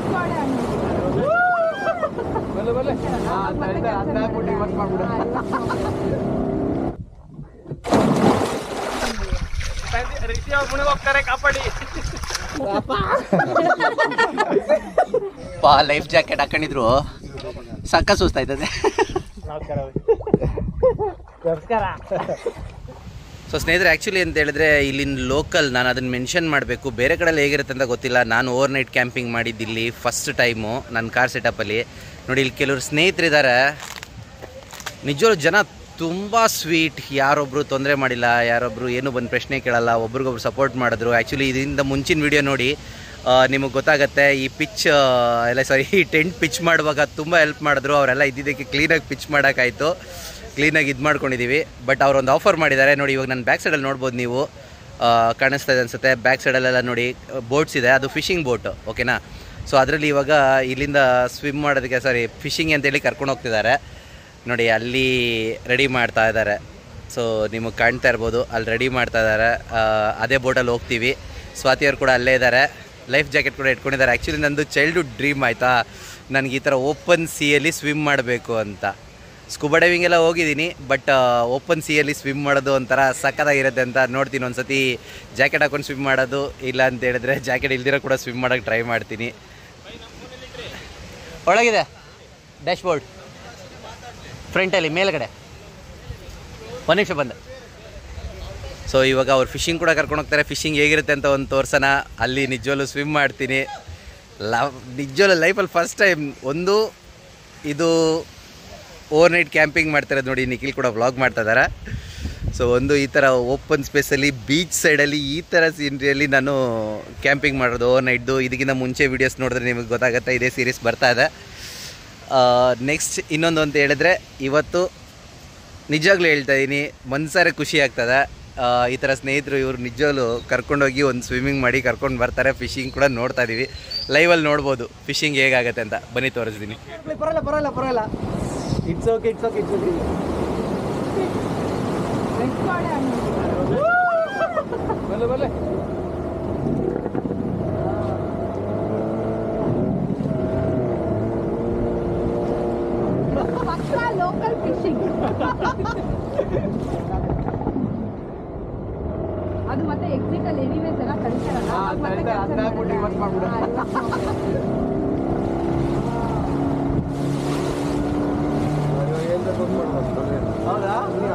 ಪಾ life jacket ಹಾಕೊಂಡಿದ್ರು ಸಕ್ಕ ಸುಸ್ತಾಯ್ತದೆ ಸೊ ಸ್ನೇಹಿತರೆ ಆ್ಯಕ್ಚುಲಿ ಅಂತ ಹೇಳಿದ್ರೆ ಇಲ್ಲಿನ ಲೋಕಲ್ ನಾನು ಅದನ್ನು ಮೆನ್ಷನ್ ಮಾಡಬೇಕು ಬೇರೆ ಕಡೆಯಲ್ಲಿ ಹೇಗಿರುತ್ತೆ ಅಂತ ಗೊತ್ತಿಲ್ಲ ನಾನು ಓವರ್ ನೈಟ್ ಕ್ಯಾಂಪಿಂಗ್ ಮಾಡಿದ್ದು ಇಲ್ಲಿ ಫಸ್ಟ್ ಟೈಮು ನನ್ನ ಕಾರ್ ಸೆಟಪ್ಪಲ್ಲಿ ನೋಡಿ ಇಲ್ಲಿ ಕೆಲವರು ಸ್ನೇಹಿತರಿದ್ದಾರೆ ನಿಜವಾಗ್ಲೂ ಜನ ತುಂಬ ಸ್ವೀಟ್ ಯಾರೊಬ್ಬರು ತೊಂದರೆ ಮಾಡಿಲ್ಲ ಯಾರೊಬ್ಬರು ಏನು ಬಂದು ಪ್ರಶ್ನೆ ಕೇಳಲ್ಲ ಒಬ್ರಿಗೊಬ್ರು ಸಪೋರ್ಟ್ ಮಾಡಿದ್ರು ಆ್ಯಕ್ಚುಲಿ ಇದರಿಂದ ಮುಂಚಿನ ವಿಡಿಯೋ ನೋಡಿ ನಿಮಗೆ ಗೊತ್ತಾಗುತ್ತೆ ಈ ಪಿಚ್ ಎಲ್ಲ ಸಾರಿ ಈ ಟೆಂಟ್ ಪಿಚ್ ಮಾಡುವಾಗ ತುಂಬ ಹೆಲ್ಪ್ ಮಾಡಿದ್ರು ಅವರೆಲ್ಲ ಇದ್ದಿದ್ದಕ್ಕೆ ಕ್ಲೀನಾಗಿ ಪಿಚ್ ಮಾಡೋಕ್ಕಾಯಿತು ಕ್ಲೀನಾಗಿ ಇದು ಮಾಡ್ಕೊಂಡಿದ್ದೀವಿ ಬಟ್ ಅವರೊಂದು ಆಫರ್ ಮಾಡಿದ್ದಾರೆ ನೋಡಿ ಇವಾಗ ನನ್ನ ಬ್ಯಾಕ್ ಸೈಡಲ್ಲಿ ನೋಡ್ಬೋದು ನೀವು ಆ, ಕಾಣಿಸ್ತಾ ಇದೆ ಅನಿಸುತ್ತೆ ಬ್ಯಾಕ್ ಸೈಡಲ್ಲೆಲ್ಲ ನೋಡಿ ಬೋಟ್ಸ್ ಇದೆ ಅದು ಫಿಶಿಂಗ್ ಬೋಟು ಓಕೆನಾ ಸೊ ಅದರಲ್ಲಿ ಇವಾಗ ಇಲ್ಲಿಂದ ಸ್ವಿಮ್ ಮಾಡೋದಕ್ಕೆ ಸಾರಿ ಫಿಶಿಂಗ್ ಅಂತೇಳಿ ಕರ್ಕೊಂಡು ಹೋಗ್ತಿದ್ದಾರೆ ನೋಡಿ ಅಲ್ಲಿ ರೆಡಿ ಮಾಡ್ತಾ ಇದ್ದಾರೆ ಸೊ ನಿಮಗೆ ಕಾಣ್ತಾ ಇರ್ಬೋದು ಅಲ್ಲಿ ರೆಡಿ ಮಾಡ್ತಾ ಇದ್ದಾರೆ ಆ, ಅದೇ ಬೋಟಲ್ಲಿ ಹೋಗ್ತೀವಿ ಸ್ವಾತಿಯವ್ರು ಕೂಡ ಅಲ್ಲೇ ಇದ್ದಾರೆ ಲೈಫ್ ಜಾಕೆಟ್ ಕೂಡ ಇಟ್ಕೊಂಡಿದ್ದಾರೆ ಆ್ಯಕ್ಚುಲಿ ನಂದು ಚೈಲ್ಡ್ಹುಡ್ ಡ್ರೀಮ್ ಆಯಿತಾ ನನಗೆ ಈ ಥರ ಓಪನ್ ಸಿಯಲ್ಲಿ ಸ್ವಿಮ್ ಮಾಡಬೇಕು ಅಂತ ಸ್ಕೂಬಾ ಡೈವಿಂಗ್ ಎಲ್ಲ ಹೋಗಿದ್ದೀನಿ ಬಟ್ ಓಪನ್ ಸಿಯಲ್ಲಿ ಸ್ವಿಮ್ ಮಾಡೋದು ಒಂಥರ ಸಕ್ಕತ್ತಾಗಿರುತ್ತೆ ಅಂತ ನೋಡ್ತೀನಿ ಒಂದ್ಸತಿ ಜಾಕೆಟ್ ಹಾಕೊಂಡು ಸ್ವಿಮ್ ಮಾಡೋದು ಇಲ್ಲ ಅಂತ ಹೇಳಿದ್ರೆ ಜಾಕೆಟ್ ಇಲ್ದಿರೋ ಕೂಡ ಸ್ವಿಮ್ ಮಾಡೋಕ್ಕೆ ಟ್ರೈ ಮಾಡ್ತೀನಿ ಒಳಗಿದೆ ಡ್ಯಾಶ್ ಬೋರ್ಡ್ ಫ್ರಂಟಲ್ಲಿ ಮೇಲ್ಗಡೆ ಒಂದು ನಿಮಿಷ ಬಂದೆ ಸೊ ಇವಾಗ ಅವ್ರು ಫಿಶಿಂಗ್ ಕೂಡ ಕರ್ಕೊಂಡು ಹೋಗ್ತಾರೆ ಫಿಶಿಂಗ್ ಹೇಗಿರುತ್ತೆ ಅಂತ ಒಂದು ತೋರ್ಸೋಣ ಅಲ್ಲಿ ನಿಜವಲ್ಲೂ ಸ್ವಿಮ್ ಮಾಡ್ತೀನಿ ಲವ್ ನಿಜವಲ್ಲೂ ಲೈಫಲ್ಲಿ ಫಸ್ಟ್ ಟೈಮ್ ಒಂದು ಇದು ಓವರ್ ನೈಟ್ ಕ್ಯಾಂಪಿಂಗ್ ಮಾಡ್ತಾರೆ ನೋಡಿ ನಿಖಿಲ್ ಕೂಡ ವ್ಲಾಗ್ ಮಾಡ್ತಾ ಇದ್ದಾರೆ ಸೊ ಒಂದು ಈ ಥರ ಓಪನ್ ಸ್ಪೇಸಲ್ಲಿ ಬೀಚ್ ಸೈಡಲ್ಲಿ ಈ ಥರ ಸೀನ್ರಿಯಲ್ಲಿ ನಾನು ಕ್ಯಾಂಪಿಂಗ್ ಮಾಡೋದು ಓವರ್ ನೈಟ್ದು ಇದಕ್ಕಿಂತ ಮುಂಚೆ ವೀಡಿಯೋಸ್ ನೋಡಿದ್ರೆ ನಿಮಗೆ ಗೊತ್ತಾಗುತ್ತೆ ಇದೇ ಸೀರೀಸ್ ಬರ್ತಾ ಇದೆ ನೆಕ್ಸ್ಟ್ ಇನ್ನೊಂದು ಅಂತ ಹೇಳಿದ್ರೆ ಇವತ್ತು ನಿಜವಾಗ್ಲೂ ಹೇಳ್ತಾ ಇದ್ದೀನಿ ಮನ್ಸಾರೆ ಖುಷಿ ಆಗ್ತದೆ ಆ, ಈ ಥರ ಸ್ನೇಹಿತರು ಇವರು ನಿಜವಾಗ್ಲೂ ಕರ್ಕೊಂಡೋಗಿ ಒಂದು ಸ್ವಿಮ್ಮಿಂಗ್ ಮಾಡಿ ಕರ್ಕೊಂಡು ಬರ್ತಾರೆ ಫಿಶಿಂಗ್ ಕೂಡ ನೋಡ್ತಾ ಇದ್ದೀವಿ ಲೈವಲ್ಲಿ ನೋಡ್ಬೋದು ಫಿಶಿಂಗ್ ಹೇಗಾಗತ್ತೆ ಅಂತ ಬನ್ನಿ ತೋರಿಸ್ತೀನಿ ಪರವಾಗಿಲ್ಲ ಪರವಾಗಿಲ್ಲ ಪರವಾಗಿಲ್ಲ it's okay it's okay it's okay ಬಲೆ ಬಲೆ ಲೋಕಲ್ ಫಿಶಿಂಗ್ ಅದು ಮತ್ತೆ ಎಕ್ಸಿಟ್ ಅಲ್ಲಿ ಎನಿವೇಸ್ ಎಲ್ಲ ಕಳಿಸ್ತಾರಲ್ಲ ಹಾ, ಅವಾಗ ಮತ್ತೆ ಕಳಿಸ್ತಾರೆ. cancel ಅದ್ನ ಹಾಕ್ಬಿಟ್ಟು reverse ಮಾಡ್ಬಿಡು. ಹಾ, reverse ಮಾಡ್ಬಿಡು. ಹೌದಾ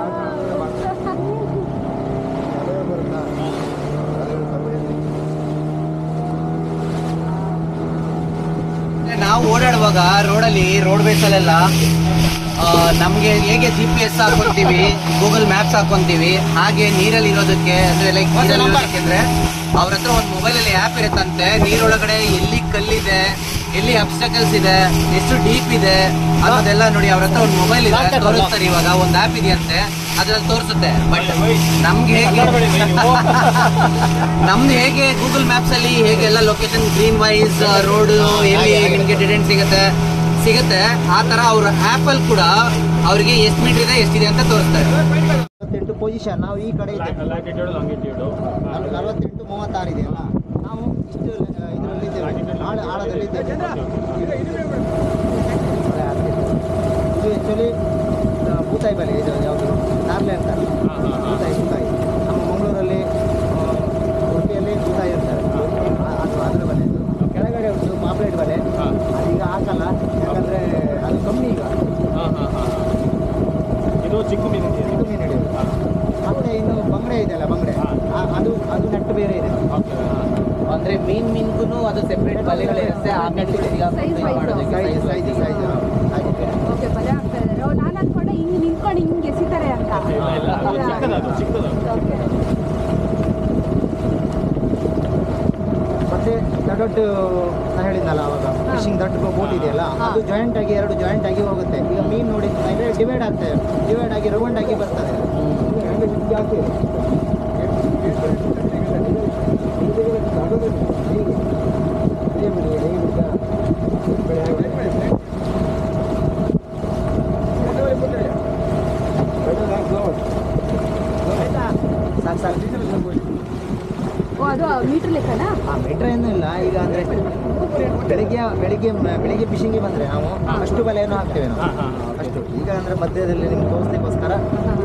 ನಾವು ಓಡಾಡುವಾಗ ರೋಡಲ್ಲಿ ರೋಡ್ ಬೇಸಲ್ಲೆಲ್ಲ ನಮಗೆ ಹೇಗೆ ಜಿ ಪಿ ಎಸ್ ಹಾಕೊಂತೀವಿ ಗೂಗಲ್ ಮ್ಯಾಪ್ಸ್ ಹಾಕೊಂತೀವಿ ಹಾಗೆ ನೀರಲ್ಲಿ ಇರೋದಕ್ಕೆ ಅಂದ್ರೆ ಲೈಕ್ ನೀರಲ್ಲಿ ಇರೋದಕ್ಕೆ ಅಂದ್ರೆ ಅವ್ರ ಹತ್ರ ಒಂದು ಮೊಬೈಲಲ್ಲಿ ಆ್ಯಪ್ ಇರುತ್ತಂತೆ ನೀರೊಳಗಡೆ ಎಲ್ಲಿ ಕಲ್ಲಿದೆ ಎಲ್ಲಿ ಅಬ್ಸ್ಟಕಲ್ಸ್ ಇದೆ ಎಷ್ಟು ಡೀಪ್ ಇದೆ ಅನ್ನೋದೆಲ್ಲ ನೋಡಿ ಅವ್ರ ಹತ್ರ ಒಂದು ಮೊಬೈಲ್ ಇದೆ ತೋರಿಸ್ತಾರೆ ಇವಾಗ ಒಂದು ಆ್ಯಪ್ ಇದೆಯಂತೆ ಅದ್ರಲ್ಲಿ ತೋರಿಸುತ್ತೆ ಬಟ್ ನಮ್ಗೆ ಹೇಗೆ ನಮ್ದು ಹೇಗೆ ಗೂಗಲ್ ಮ್ಯಾಪ್ಸ್ ಅಲ್ಲಿ ಹೇಗೆ ಎಲ್ಲ ಲೊಕೇಶನ್ ಗ್ರೀನ್ ವೈಸ್ ರೋಡ್ ಎಲ್ಲಿ ನಿಮ್ಗೆ ಡೆಡೆಂಟ್ ಸಿಗುತ್ತೆ ಸಿಗುತ್ತೆ ಆ ತರ ಅವ್ರ ಆಪ್ ಅಲ್ಲಿ ಕೂಡ ಅವ್ರಿಗೆ ಎಷ್ಟು ಮೀಟರ್ ಇದೆ ಎಷ್ಟಿದೆ ಅಂತ ತೋರಿಸ್ತಾರೆ ನಲವತ್ತೆಂಟು ಪೊಸಿಷನ್ ನಾವು ಈ ಕಡೆ ಇದ್ದೇವೆ ನಲ್- ನಲವತ್ತೆಂಟು ಮೂವತ್ತಾರು ಇದೆಯಲ್ಲ ನಾವು ಇಷ್ಟು ಇದರಲ್ಲಿ ಇದ್ದೇವೆ ಆಳ ಆಳದಲ್ಲಿ ಇದ್ದೇವೆ ಇದು ಆ್ಯಕ್ಚುಲಿ ಭೂತಾಯಿ ಬಲೆ ಇದು ಯಾವುದು ನಾರ್ಲೆ ಅಂತ ಭೂತಾಯಿ ಭೂತಾಯಿ ನಮ್ಮ ಮಂಗಳೂರಲ್ಲಿ ಆ, ಉಡುಪಿಯಲ್ಲಿ ಭೂತಾಯಿ ಇರ್ತಾರೆ ಆ- ಅದು ಅದರ ಬಲೆ ಇದು ಕೆಳಗಡೆ ಉಂಟು ಪಾಪ್ಲೆಟ್ ಬಲೆ ಅದೀಗ ಹಾಕಲ್ಲ ಯಾಕಂದರೆ ಅದು ಕಮ್ಮಿ ಈಗ ಇದು ಚಿಕ್ಕ ಮೀನು ಇದು ಮೀನು ಹಿಡಿಯೋದು ಮತ್ತೆ ಇನ್ನು ಬಂಗಡೆ ಇದೆಯಲ್ಲ ಬಂಗಡೆ ಆ- ಅದು ಅದು ನೆಟ್ಟು ಬೇರೆ ಇದೆ ಅಂದ್ರೆ ಮೀನ್ ಮೀನ್ಗೂ ಅದು ಸೆಪರೇಟ್ ಬಲೆಗಳಿರುತ್ತೆ ಆಮೇಲೆ Size wise. Size size size ಹಾಗೆ ಓಕೆ ಬಲೆ ಆಗ್ತಾ ಇದ್ದಾರೆ ಓ, ನಾನು ಅನ್ಕೊಂಡೆ ಹಿಂಗ್ ನಿಂತ್ಕೊಂಡು ಹಿಂಗ್ ಎಸಿತಾರೆ ಅಂತ ಚಿಕ್ಕದದು ಚಿಕ್ಕದು ಓಕೆ ಮತ್ತೆ ದೊಡ್ಡ ನಾನು ಹೇಳಿದ್ನಲ್ಲ ಅವಾಗ ಫಿಶಿಂಗ್ ದೊಡ್ಡ ಬೋಟ್ ಇದೆಯಲ್ಲ ಅದು ಜಾಯಿಂಟ್ ಆಗಿ ಎರಡು ಜಾಯಿಂಟ್ ಆಗಿ ಹೋಗುತ್ತೆ ಈಗ ಮೀನು ನೋಡಿ ಡಿವೈಡ್ ಆಗ್ತದೆ ಡಿವೈಡ್ ಆಗಿ ರೌಂಡ್ ಆಗಿ ಬರ್ತದೆ ಸಾಕು ಸಾಕು ಓ ಅದು ಮೀಟರ್ ಲೆಕ್ಕನಾ ಆ ಮೀಟ್ರ್ ಏನೂ ಇಲ್ಲ ಈಗ ಅಂದರೆ ಬೆಳಿಗ್ಗೆ ಬೆಳಿಗ್ಗೆ ಮ- ಬೆಳಿಗ್ಗೆ ಫಿಶಿಂಗ್ಗೆ ಬಂದ್ರೆ ನಾವು ಅಷ್ಟು ಬಲೆಯನ್ನು ಹಾಕ್ತೇವೆ ನಾವು ಅಷ್ಟು ಈಗ ಅಂದ್ರೆ ಮಧ್ಯದಲ್ಲಿ ನಿಮ್ಗೆ ತೋರಿಸ್ಲಿಕ್ಕೋಸ್ಕರ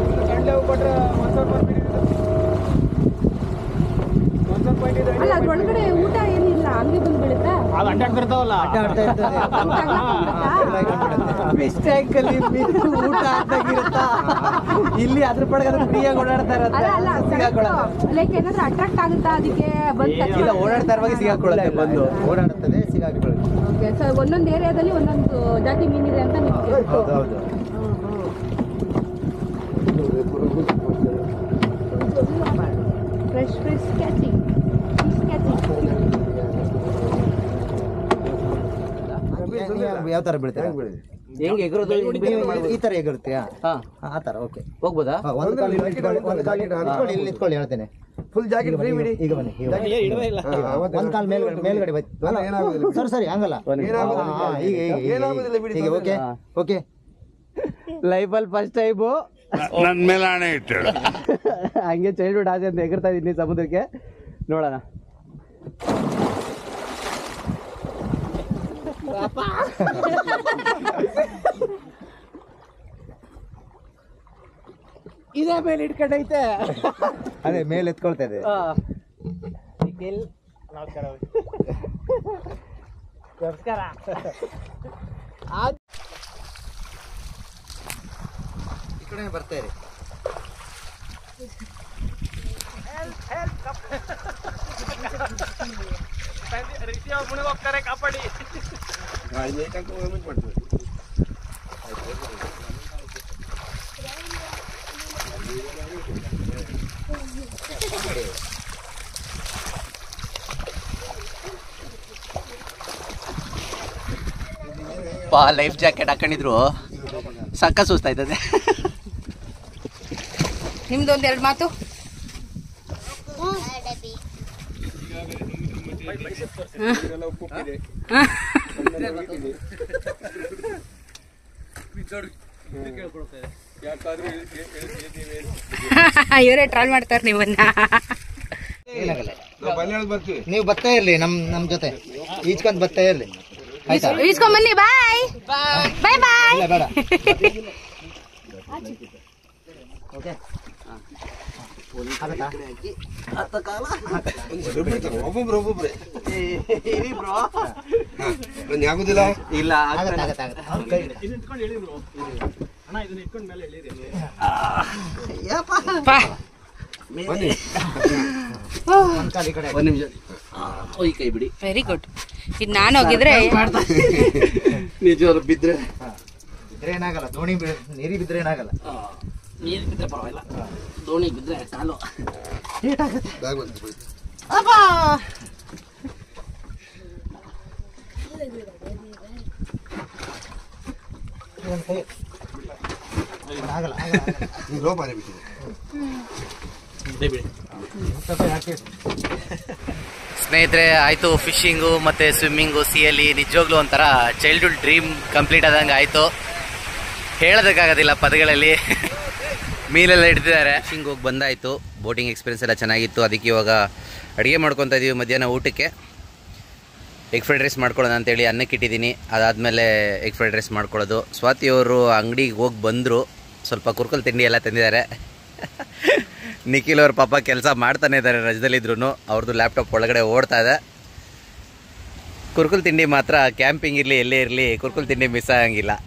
ಅಲ್ಲ ಅದ್ರೊಳಗಡೆ ಊಟ ಏನಿಲ್ಲ ಹಂಗೆ ಬಂದು ಬೀಳುತ್ತಾ ಅದು ಅಡ್ಡಾಡ್ತಿರ್ತಾವಲ್ಲ ಅಡ್ಡ ಆಡ್ತಾ ಇರ್ತದೆ ಫಿಶ್ ಟ್ಯಾಂಕ್ ಅಲ್ಲಿ ಮೀನು ಊಟ ಆದಾಗಿರುತ್ತಾ ಇಲ್ಲಿ ಅದ್ರ ಪಡಗ ಫ್ರೀಯಾಗಿ ಓಡಾಡ್ತಾ ಅಲ್ಲ ಅಲ್ಲ ಇರತ್ತೆ ಲೈಕ್ ಏನಾದ್ರು ಅಟ್ರಾಕ್ಟ್ ಆಗುತ್ತಾ ಅದಕ್ಕೆ ಬಂದ ಇಲ್ಲ ಓಡಾಡ್ತಾ ಇರುವಾಗ ಸಿಗಾಕೊಳ್ಳುತ್ತೆ ಬಂದು ಓಡಾಡುತ್ತದೆ ಸಿಗಾಕೊಳ್ಳಿ ಓಕೆ ಸೊ ಒಂದೊಂದು ಏರಿಯಾದಲ್ಲಿ ಒಂದೊಂದು ಜಾತಿ ಮೀನಿದೆ ಅಂತ ನಿಮ್ಗೆ ಹೌದು ಹೌದು fresh fresh catching fish catching ಯಾವ ತರ ಬೀಳ್ತೀರಾ ಹೆಂಗ್ ಎಗರೋದು ನೀವು ಈ ತರ ಎಗರುತ್ತೀಯಾ ಹಾ ಆ ತರ ಓಕೆ ಹೋಗ್ಬೋದಾ ಒಂದು ಕಾಲು ಇಲ್ಲಿ ನಿಂತ್ಕೊಳ್ಳಿ, ಒಂದು ಕಾಲು ನಿಂತ್ಕೊಳ್ಳಿ, ಇಲ್ಲಿ ನಿಂತ್ಕೊಳ್ಳಿ ಹೇಳ್ತೇನೆ ಫುಲ್ ಜಾಕೆಟ್ ಫ್ರೀ ಬಿಡಿ ಈಗ ಬನ್ನಿ ಈಗ ಬನ್ನಿ. ಒಂದ್ ಕಾಲ್ ಮೇಲ್ಗಡೆ ಮೇಲ್ಗಡೆ ಬನ್ನಿ ಸರಿ ಸರಿ ಹಂಗಲ್ಲ ಹಾ, ಹಾ, ಹೀಗೆ ಹೀಗೆ ಹೀಗೆ ಹೀಗೆ ಓಕೆ ಓಕೆ ಲೈಫಲ್ಲಿ ಫಸ್ಟ್ ಟೈಮು ನನ್ನ ಮೇಲೆ ಹಣೆ ಇಟ್ಟು ಹಂಗೆ ಚೈಲ್ಡ್ಹುಡ್ ಆಸೆ ಅಂತ ಎಗರ್ತಾ ಇದ್ದೀನಿ ಸಮುದ್ರಕ್ಕೆ ನೋಡೋಣ ಇದೇ ಮೇಲೆ ಇಟ್ಕೊಂಡೈತೆ ಅದೇ ಮೇಲೆ ಎತ್ಕೊಳ್ತಾ ಇದೆ ನಿಖಿಲ್ ನಮಸ್ಕಾರ ನಮಸ್ಕಾರ ಈ ಕಡೆ ಬರ್ತಾ ಇರಿ ಪಾ ಲೈಫ್ ಜಾಕೆಟ್ ಹಾಕೊಂಡಿದ್ರು ಸಕ್ಕ ಸುಸ್ತಾಯ್ತದೆ ನಿಮ್ದೊಂದು ಎರಡು ಮಾತು ಇವರೇ ಟ್ರಾಲ್ ಮಾಡ್ತಾರೆ ನೀವನ್ನ ಏನಾಗಲ್ಲ ನೀವು ಬರ್ತಾ ಇರ್ಲಿ ನಮ್ ನಮ್ ಜೊತೆ ಈಚ್ಕೊಂಡ್ ಬರ್ತಾ ಇರ್ಲಿ ಆಯ್ತಾ ಇಸ್ಕೊಂಡ್ ಬನ್ನಿ ಬಾಯ್ ಬಾಯ್ ಬಾಯ್ ಇಲ್ಲ ಬೇಡ ಓಕೆ ಆಗುದಿಲ್ಲ ಇಲ್ಲ ಆಗತ್ತೆ ಆಗತ್ತೆ ಆಗತ್ತೆ ಅವ್ನ್ ಕೈ ಹಿಡಿ. ಒಂದ್ ಕಾಲ್ ಈ ಕಡೆ ಒಂದ್ ನಿಮಿಷ ಈ ಕೈ ಬಿಡಿ ವೆರಿ ಗುಡ್ ಇದು ನಾನು ಹೋಗಿದ್ರೆ ನಿಜವಾಗ್ಲು ಬಿದ್ರೆ ಬಿದ್ರೆ ಏನಾಗಲ್ಲ ದೋಣಿ ಬಿ- ನೀರಿ ಬಿದ್ರೆ ಏನಾಗಲ್ಲ ನೀರು ಬಿದ್ರೆ ಪರವಾಗಿಲ್ಲ ದೋಣಿ ಬಿದ್ರೆ ಕಾಲು ಒಂದ್ ಕೈ ಆಗಲ್ಲ ಆಗಲ್ಲ ಆಗಲ್ಲ. ಸ್ವಲ್ಪ ಹಾಕಿ. ಸ್ನೇಹಿತರೆ ಆಯಿತು ಫಿಶಿಂಗು ಮತ್ತು ಸ್ವಿಮ್ಮಿಂಗು ಸಿಯಲ್ಲಿ ನಿಜವಾಗ್ಲೂ ಒಂಥರ ಚೈಲ್ಡ್ಹುಡ್ ಡ್ರೀಮ್ ಕಂಪ್ಲೀಟ್ ಆದಂಗೆ ಆಯಿತು ಹೇಳೋದಕ್ಕಾಗೋದಿಲ್ಲ ಪದಗಳಲ್ಲಿ ಮೀನೆಲ್ಲ ಹಿಡ್ತಿದ್ದಾರೆ ಫಿಶಿಂಗ್ ಹೋಗಿ ಬಂದಾಯಿತು ಬೋಟಿಂಗ್ ಎಕ್ಸ್ಪೀರಿಯನ್ಸ್ ಎಲ್ಲ ಚೆನ್ನಾಗಿತ್ತು ಅದಕ್ಕೆ ಇವಾಗ ಅಡುಗೆ ಮಾಡ್ಕೊತಾ ಇದೀವಿ ಮಧ್ಯಾಹ್ನ ಊಟಕ್ಕೆ ಎಗ್ ಫ್ರೈಡ್ ರೈಸ್ ಮಾಡ್ಕೊಳ್ಳೋಣ ಅಂತೇಳಿ ಅನ್ನಕ್ಕೆ ಇಟ್ಟಿದ್ದೀನಿ ಅದಾದಮೇಲೆ ಎಗ್ ಫ್ರೈಡ್ ರೈಸ್ ಮಾಡ್ಕೊಳ್ಳೋದು ಸ್ವಾತಿ ಅವರು ಅಂಗಡಿಗೆ ಹೋಗಿ ಬಂದರು ಸ್ವಲ್ಪ ಕುರ್ಕಲ್ ತಿಂಡಿ ಎಲ್ಲ ತಂದಿದ್ದಾರೆ ನಿಖಿಲ್ ಅವ್ರ ಪಾಪ ಕೆಲಸ ಮಾಡ್ತಾನೆ ಇದ್ದಾರೆ ರಜದಲ್ಲಿದ್ರು ಅವ್ರದ್ದು ಲ್ಯಾಪ್ಟಾಪ್ ಒಳಗಡೆ ಓಡ್ತಾ ಇದೆ ಕುರ್ಕುಲ್ ತಿಂಡಿ ಮಾತ್ರ ಕ್ಯಾಂಪಿಂಗ್ ಇರಲಿ ಎಲ್ಲೇ ಇರಲಿ ಕುರ್ಕುಲ್ ತಿಂಡಿ ಮಿಸ್ ಆಗಂಗಿಲ್ಲ